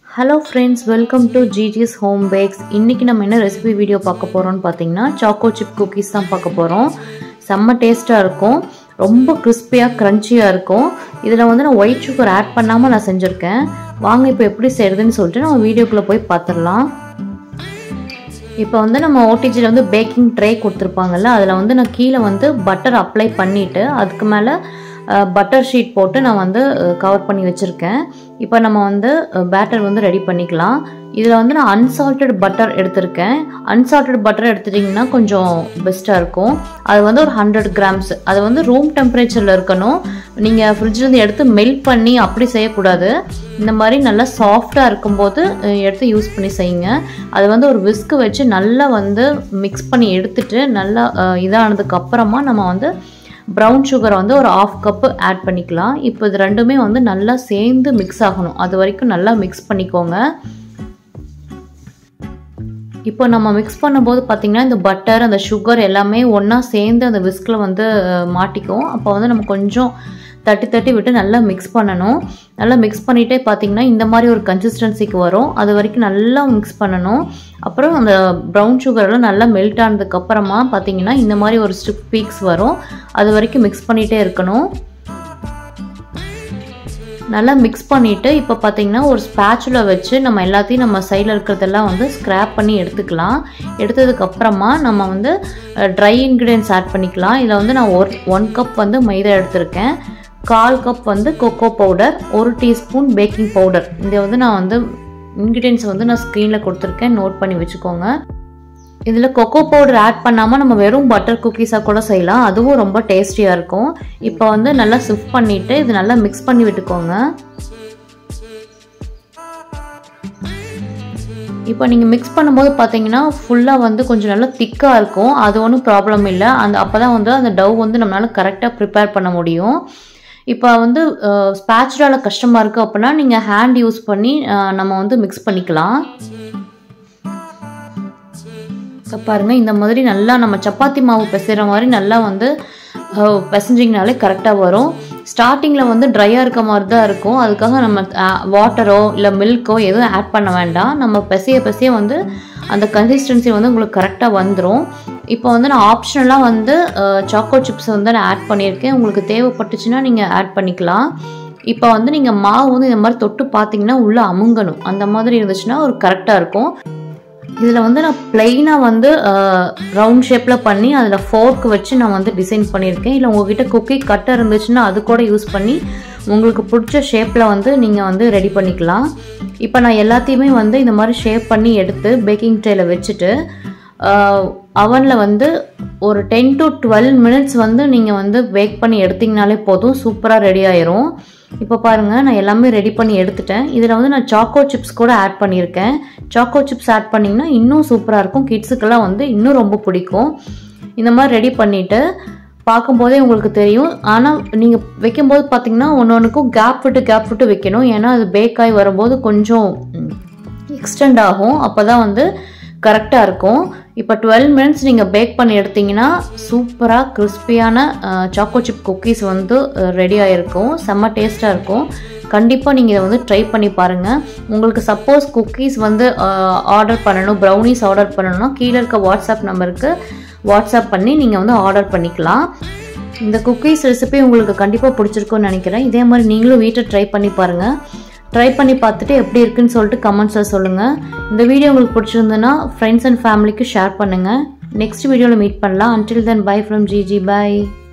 hello friends welcome to GG's home bakes இன்றைக்கி நம்ம என்ன ரெசிபி வீடியோ பார்க்க போகிறோம்னு பார்த்தீங்கன்னா சாக்கோ சிப் குக்கீஸ் தான் பார்க்க போகிறோம் செம்ம டேஸ்ட்டாக இருக்கும் ரொம்ப கிறிஸ்பியாக க்ரன்ச்சியாக இருக்கும் இதில் வந்து நான் ஒயிட் சுகர் ஆட் பண்ணாமல் நான் செஞ்சுருக்கேன் வாங்க இப்போ எப்படி செய்கிறதுன்னு சொல்லிட்டு நம்ம வீடியோக்குள்ளே போய் பார்த்துடலாம் இப்போ வந்து நம்ம ஓடிஜியில் வந்து பேக்கிங் ட்ரே கொடுத்துருப்பாங்கல்ல அதில் வந்து நான் கீழே வந்து பட்டர் அப்ளை பண்ணிவிட்டு அதுக்கு மேலே பட்டர் ஷீட் போட்டு நான் வந்து கவர் பண்ணி வச்சுருக்கேன் இப்போ நம்ம வந்து பேட்டர் வந்து ரெடி பண்ணிக்கலாம் இதில் வந்து நான் அன்சால்டட் பட்டர் எடுத்திருக்கேன் அன்சால்டட் பட்டர் எடுத்துட்டிங்கன்னா கொஞ்சம் பெஸ்ட்டாக இருக்கும் அது வந்து ஒரு ஹண்ட்ரட் கிராம்ஸ் அது வந்து ரூம் டெம்பரேச்சரில் இருக்கணும் நீங்கள் ஃப்ரிட்ஜ்லேருந்து எடுத்து மெல்ட் பண்ணி அப்படி செய்யக்கூடாது இந்த மாதிரி நல்லா சாஃப்டாக இருக்கும்போது எடுத்து யூஸ் பண்ணி செய்யுங்க அது வந்து ஒரு விஸ்க்கு வச்சு நல்லா வந்து மிக்ஸ் பண்ணி எடுத்துட்டு நல்லா இதானதுக்கு அப்புறமா நம்ம வந்து ப்ரௌன் சுகரை வந்து ஒரு ஆஃப் கப்பு ஆட் பண்ணிக்கலாம் இப்போ இது ரெண்டுமே வந்து நல்லா சேர்ந்து மிக்ஸ் ஆகணும் அது வரைக்கும் நல்லா மிக்ஸ் பண்ணிக்கோங்க இப்போ நம்ம மிக்ஸ் பண்ணும்போது பார்த்திங்கன்னா இந்த பட்டர் அந்த சுகர் எல்லாமே ஒன்றா சேர்ந்து அந்த விஸ்கில் வந்து மாட்டிக்கும் அப்போ வந்து நம்ம கொஞ்சம் தட்டி தட்டி விட்டு நல்லா மிக்ஸ் பண்ணணும் நல்லா மிக்ஸ் பண்ணிகிட்டே பார்த்தீங்கன்னா இந்த மாதிரி ஒரு கன்சிஸ்டன்சிக்கு வரும் அது வரைக்கும் நல்லா மிக்ஸ் பண்ணணும் அப்புறம் அந்த ப்ரௌன் சுகரெல்லாம் நல்லா மெல்ட் ஆனதுக்கப்புறமா பார்த்தீங்கன்னா இந்த மாதிரி ஒரு ஸ்டிப் பீக்ஸ் வரும் அது வரைக்கும் மிக்ஸ் பண்ணிகிட்டே இருக்கணும் நல்லா மிக்ஸ் பண்ணிவிட்டு இப்போ பார்த்தீங்கன்னா ஒரு ஸ்பேச்சுல வச்சு நம்ம எல்லாத்தையும் நம்ம சைடில் இருக்கிறதெல்லாம் வந்து ஸ்க்ராப் பண்ணி எடுத்துக்கலாம் எடுத்ததுக்கப்புறமா நம்ம வந்து ட்ரை இன்க்ரீடியன்ஸ் ஆட் பண்ணிக்கலாம் இதில் வந்து நான் ஒரு ஒன் கப் வந்து மைதா எடுத்திருக்கேன் கால் கப் வந்து கொக்கோ பவுடர் ஒரு டீஸ்பூன் பேக்கிங் பவுடர் இதை வந்து நான் வந்து இன்க்ரீடியன்ஸ் வந்து நான் ஸ்க்ரீனில் கொடுத்துருக்கேன் நோட் பண்ணி வச்சுக்கோங்க இதில் கொக்கோ பவுடர் ஆட் பண்ணாமல் நம்ம வெறும் பட்டர் குக்கீஸாக கூட செய்யலாம் அதுவும் ரொம்ப டேஸ்டியாக இருக்கும் இப்போ வந்து நல்லா சிஃப்ட் பண்ணிவிட்டு இது நல்லா மிக்ஸ் பண்ணி விட்டுக்கோங்க இப்போ நீங்கள் மிக்ஸ் பண்ணும்போது பார்த்தீங்கன்னா ஃபுல்லாக வந்து கொஞ்சம் நல்லா திக்காக இருக்கும் அது ஒன்றும் ப்ராப்ளம் இல்லை அந்த அப்போ தான் வந்து அந்த டவ் வந்து நம்மளால் கரெக்டாக ப்ரிப்பேர் பண்ண முடியும் இப்போ வந்து ஸ்பேச்சுலாவில் கஷ்டமாக இருக்குது அப்படின்னா நீங்கள் ஹேண்ட் யூஸ் பண்ணி நம்ம வந்து மிக்ஸ் பண்ணிக்கலாம் இப்போ பாருங்கள் இந்த மாதிரி நல்லா நம்ம சப்பாத்தி மாவு பிசைகிற மாதிரி நல்லா வந்து பிசைஞ்சிங்கனாலே கரெக்டாக வரும் ஸ்டார்டிங்கில் வந்து ட்ரையாக இருக்க மாதிரி தான் இருக்கும் அதுக்காக நம்ம வாட்டரோ இல்லை மில்க்கோ எதுவும் ஆட் பண்ண வேண்டாம் நம்ம பிசைய பிசைய வந்து அந்த கன்சிஸ்டன்சி வந்து உங்களுக்கு கரெக்டாக வந்துடும் இப்போ வந்து நான் ஆப்ஷனலாக வந்து சாக்கோ சிப்ஸ் வந்து நான் ஆட் பண்ணியிருக்கேன் உங்களுக்கு தேவைப்பட்டுச்சுன்னா நீங்கள் ஆட் பண்ணிக்கலாம் இப்போ வந்து நீங்கள் மாவு வந்து இந்த மாதிரி தொட்டு பார்த்தீங்கன்னா உள்ளே அமுங்கணும் அந்த மாதிரி இருந்துச்சுன்னா ஒரு கரெக்டாக இருக்கும் இதில் வந்து நான் பிளெயினாக வந்து ரவுண்ட் ஷேப்பில் பண்ணி அதில் ஃபோர்க் வச்சு நான் வந்து டிசைன் பண்ணியிருக்கேன் இல்லை உங்ககிட்ட குக்கி கட்டர் இருந்துச்சுன்னா அது கூட யூஸ் பண்ணி உங்களுக்கு பிடிச்ச ஷேப்பில் வந்து நீங்கள் வந்து ரெடி பண்ணிக்கலாம் இப்போ நான் எல்லாத்தையுமே வந்து இந்த மாதிரி ஷேப் பண்ணி எடுத்து பேக்கிங் ட்ரேயில் வச்சுட்டு அவனில் வந்து ஒரு டென் டு டுவெல் மினிட்ஸ் வந்து நீங்கள் வந்து பேக் பண்ணி எடுத்திங்கனாலே போதும் சூப்பராக ரெடி ஆயிரும் இப்போ பாருங்கள் நான் எல்லாமே ரெடி பண்ணி எடுத்துட்டேன் இதில் வந்து நான் சாக்கோ சிப்ஸ் கூட ஆட் பண்ணியிருக்கேன் சாக்கோ சிப்ஸ் ஆட் பண்ணிங்கன்னா இன்னும் சூப்பராக இருக்கும் கிட்ஸுக்கெல்லாம் வந்து இன்னும் ரொம்ப பிடிக்கும் இந்த மாதிரி ரெடி பண்ணிவிட்டு பார்க்கும்போதே உங்களுக்கு தெரியும் ஆனால் நீங்கள் வைக்கும்போது பார்த்தீங்கன்னா ஒன்று ஒன்றுக்கும் கேப் விட்டு கேப் விட்டு வைக்கணும் ஏன்னா அது பேக் ஆகி வரும்போது கொஞ்சம் எக்ஸ்டெண்ட் ஆகும் அப்போ தான் வந்து கரெக்டாக இருக்கும் இப்போ டுவெல் மினிட்ஸ் நீங்கள் பேக் பண்ணி எடுத்திங்கன்னா சூப்பராக கிறிஸ்பியான சாக்கோ சிப் குக்கீஸ் வந்து ரெடி ஆகிருக்கும் செம்ம டேஸ்ட்டாக இருக்கும் கண்டிப்பாக நீங்கள் இதை வந்து ட்ரை பண்ணி பாருங்கள் உங்களுக்கு சப்போஸ் குக்கீஸ் வந்து ஆர்டர் பண்ணணும் ப்ரௌனிஸ் ஆர்டர் பண்ணணும்னா கீழே இருக்க வாட்ஸ்அப் நம்பருக்கு வாட்ஸ்அப் பண்ணி நீங்கள் வந்து ஆர்டர் பண்ணிக்கலாம் இந்த குக்கீஸ் ரெசிபி உங்களுக்கு கண்டிப்பாக பிடிச்சிருக்குன்னு நினைக்கிறேன் இதே மாதிரி நீங்களும் வீட்டை ட்ரை பண்ணி பாருங்கள் ட்ரை பண்ணி பார்த்துட்டு எப்படி இருக்குன்னு சொல்லிட்டு கமெண்ட்ஸில் சொல்லுங்கள் இந்த வீடியோ உங்களுக்கு பிடிச்சிருந்ததுன்னா ஃப்ரெண்ட்ஸ் அண்ட் ஃபேமிலிக்கு ஷேர் பண்ணுங்கள் நெக்ஸ்ட் வீடியோவில் மீட் பண்ணலாம் until then bye from GG by